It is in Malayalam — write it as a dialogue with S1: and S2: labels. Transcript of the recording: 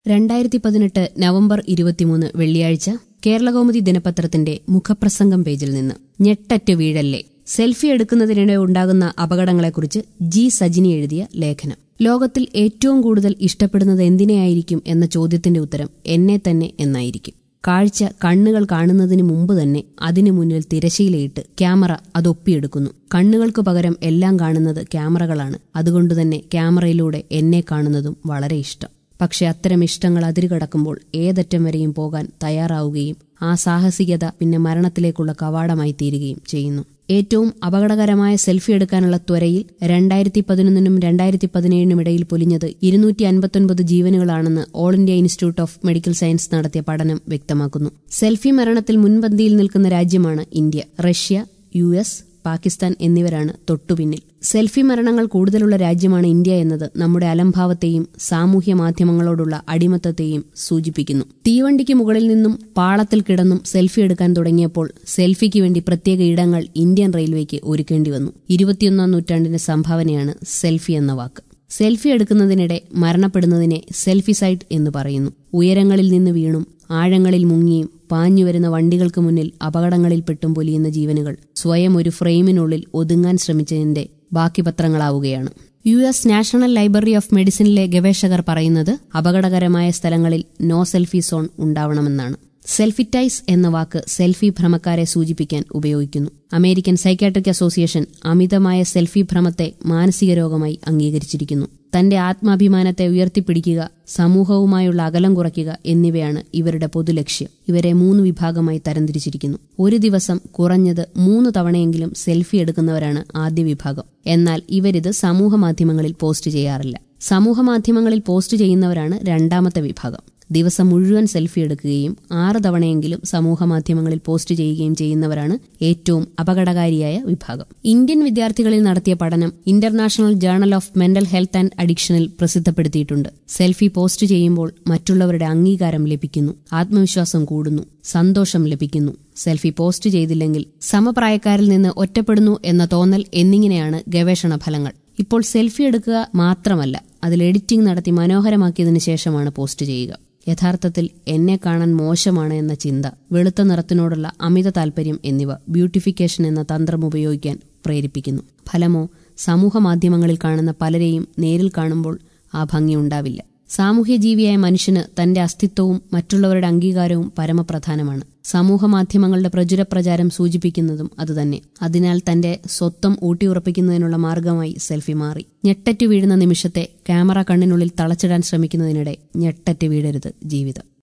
S1: രണ്ടായിരത്തി പതിനെട്ട് നവംബർ ഇരുപത്തിമൂന്ന് വെള്ളിയാഴ്ച കേരളകൗമുദി ദിനപത്രത്തിന്റെ മുഖപ്രസംഗം പേജിൽ നിന്ന് ഞെട്ടറ്റ് വീഴല്ലേ സെൽഫി എടുക്കുന്നതിനിടെ ഉണ്ടാകുന്ന അപകടങ്ങളെക്കുറിച്ച് ജി സജിനി എഴുതിയ ലേഖനം ലോകത്തിൽ ഏറ്റവും കൂടുതൽ ഇഷ്ടപ്പെടുന്നത് എന്തിനെയായിരിക്കും എന്ന ചോദ്യത്തിന്റെ ഉത്തരം എന്നെ തന്നെ എന്നായിരിക്കും കാഴ്ച കണ്ണുകൾ കാണുന്നതിന് മുമ്പ് തന്നെ അതിനു മുന്നിൽ തിരശീലയിട്ട് ക്യാമറ അതൊപ്പിയെടുക്കുന്നു കണ്ണുകൾക്ക് പകരം എല്ലാം കാണുന്നത് ക്യാമറകളാണ് അതുകൊണ്ടുതന്നെ ക്യാമറയിലൂടെ എന്നെ കാണുന്നതും വളരെ ഇഷ്ടം പക്ഷെ അത്തരം ഇഷ്ടങ്ങൾ അതിരുകടക്കുമ്പോൾ ഏതറ്റം വരെയും പോകാൻ തയ്യാറാവുകയും ആ സാഹസികത പിന്നെ മരണത്തിലേക്കുള്ള കവാടമായി തീരുകയും ചെയ്യുന്നു ഏറ്റവും അപകടകരമായ സെൽഫി എടുക്കാനുള്ള ത്വരയിൽ രണ്ടായിരത്തി പതിനൊന്നിനും രണ്ടായിരത്തി പതിനേഴിനും ഇടയിൽ പൊലിഞ്ഞത് ഇരുന്നൂറ്റി അൻപത്തൊൻപത് ജീവനുകളാണെന്ന് all India Institute of Medical Science നടത്തിയ പഠനം വ്യക്തമാക്കുന്നു സെൽഫി മരണത്തിൽ മുൻപന്തിയിൽ നിൽക്കുന്ന രാജ്യമാണ് India Russia U S Pakistan എന്നിവരാണ് തൊട്ടുപിന്നിൽ സെൽഫി മരണങ്ങൾ കൂടുതലുള്ള രാജ്യമാണ് ഇന്ത്യ എന്നത് നമ്മുടെ അലംഭാവത്തെയും സാമൂഹ്യ മാധ്യമങ്ങളോടുള്ള അടിമത്തത്തെയും സൂചിപ്പിക്കുന്നു തീവണ്ടിക്ക് മുകളിൽ നിന്നും പാളത്തിൽ കിടന്നും സെൽഫി എടുക്കാൻ തുടങ്ങിയപ്പോൾ സെൽഫിക്ക് വേണ്ടി പ്രത്യേക ഇടങ്ങൾ ഇന്ത്യൻ റെയിൽവേക്ക് ഒരുക്കേണ്ടി വന്നു ഇരുപത്തിയൊന്നാം നൂറ്റാണ്ടിന്റെ സംഭാവനയാണ് സെൽഫി എന്ന വാക്ക് സെൽഫി എടുക്കുന്നതിനിടെ മരണപ്പെടുന്നതിനെ സെൽഫി സൈറ്റ് എന്ന് പറയുന്നു ഉയരങ്ങളിൽ നിന്ന് വീണും ആഴങ്ങളിൽ മുങ്ങിയും പാഞ്ഞുവരുന്ന വണ്ടികൾക്ക് മുന്നിൽ അപകടങ്ങളിൽപ്പെട്ടും പൊലിയുന്ന ജീവനുകൾ സ്വയം ഒരു ഫ്രെയിമിനുള്ളിൽ ഒതുങ്ങാൻ ശ്രമിച്ചതിന്റെ ബാക്കി പത്രങ്ങളാവുകയാണ് U S National Library of മെഡിസിനിലെ ഗവേഷകർ പറയുന്നത് അപകടകരമായ സ്ഥലങ്ങളിൽ നോ സെൽഫി സോൺ ഉണ്ടാവണമെന്നാണ് സെൽഫിറ്റൈസ് എന്ന വാക്ക് സെൽഫി ഭ്രമക്കാരെ സൂചിപ്പിക്കാൻ ഉപയോഗിക്കുന്നു അമേരിക്കൻ സൈക്കാട്രിക് അസോസിയേഷൻ അമിതമായ സെൽഫി ഭ്രമത്തെ മാനസിക രോഗമായി അംഗീകരിച്ചിരിക്കുന്നു തന്റെ ആത്മാഭിമാനത്തെ ഉയർത്തിപ്പിടിക്കുക സമൂഹവുമായുള്ള അകലം കുറയ്ക്കുക എന്നിവയാണ് ഇവരുടെ പൊതുലക്ഷ്യം ഇവരെ മൂന്ന് വിഭാഗമായി തരംതിരിച്ചിരിക്കുന്നു ഒരു ദിവസം കുറഞ്ഞത് മൂന്ന് തവണയെങ്കിലും സെൽഫി എടുക്കുന്നവരാണ് ആദ്യ വിഭാഗം എന്നാൽ ഇവരിത് സമൂഹ മാധ്യമങ്ങളിൽ പോസ്റ്റ് ചെയ്യാറില്ല സമൂഹ മാധ്യമങ്ങളിൽ പോസ്റ്റ് ചെയ്യുന്നവരാണ് രണ്ടാമത്തെ വിഭാഗം ദിവസം മുഴുവൻ സെൽഫി എടുക്കുകയും ആറ് തവണയെങ്കിലും സമൂഹ മാധ്യമങ്ങളിൽ പോസ്റ്റ് ചെയ്യുകയും ചെയ്യുന്നവരാണ് ഏറ്റവും അപകടകാരിയായ വിഭാഗം ഇന്ത്യൻ വിദ്യാർത്ഥികളിൽ നടത്തിയ പഠനം International Journal of Mental Health and അഡിക്ഷനിൽ പ്രസിദ്ധപ്പെടുത്തിയിട്ടുണ്ട് സെൽഫി പോസ്റ്റ് ചെയ്യുമ്പോൾ മറ്റുള്ളവരുടെ അംഗീകാരം ലഭിക്കുന്നു ആത്മവിശ്വാസം കൂടുന്നു സന്തോഷം ലഭിക്കുന്നു സെൽഫി പോസ്റ്റ് ചെയ്തില്ലെങ്കിൽ സമപ്രായക്കാരിൽ നിന്ന് ഒറ്റപ്പെടുന്നു എന്ന തോന്നൽ എന്നിങ്ങനെയാണ് ഗവേഷണ ഫലങ്ങൾ ഇപ്പോൾ സെൽഫി എടുക്കുക മാത്രമല്ല അതിൽ എഡിറ്റിംഗ് നടത്തി മനോഹരമാക്കിയതിനു ശേഷമാണ് പോസ്റ്റ് ചെയ്യുക യഥാർത്ഥത്തിൽ എന്നെ കാണാൻ മോശമാണ് എന്ന ചിന്ത വെളുത്ത നിറത്തിനോടുള്ള അമിത താൽപര്യം എന്നിവ ബ്യൂട്ടിഫിക്കേഷൻ എന്ന തന്ത്രം ഉപയോഗിക്കാൻ പ്രേരിപ്പിക്കുന്നു ഫലമോ സമൂഹ മാധ്യമങ്ങളിൽ കാണുന്ന പലരെയും നേരിൽ കാണുമ്പോൾ ആ ഭംഗി ഉണ്ടാവില്ല സാമൂഹ്യ ജീവിയായ മനുഷ്യന് തന്റെ അസ്തിത്വവും മറ്റുള്ളവരുടെ അംഗീകാരവും പരമപ്രധാനമാണ് സമൂഹ മാധ്യമങ്ങളുടെ പ്രചുരപ്രചാരം സൂചിപ്പിക്കുന്നതും അതുതന്നെ അതിനാൽ തന്റെ സ്വത്വം ഊട്ടിയുറപ്പിക്കുന്നതിനുള്ള മാർഗമായി സെൽഫി മാറി ഞെട്ടറ്റ് വീഴുന്ന നിമിഷത്തെ ക്യാമറ കണ്ണിനുള്ളിൽ തളച്ചിടാൻ ശ്രമിക്കുന്നതിനിടെ ഞെട്ടറ്റ് വീഴരുത് ജീവിതം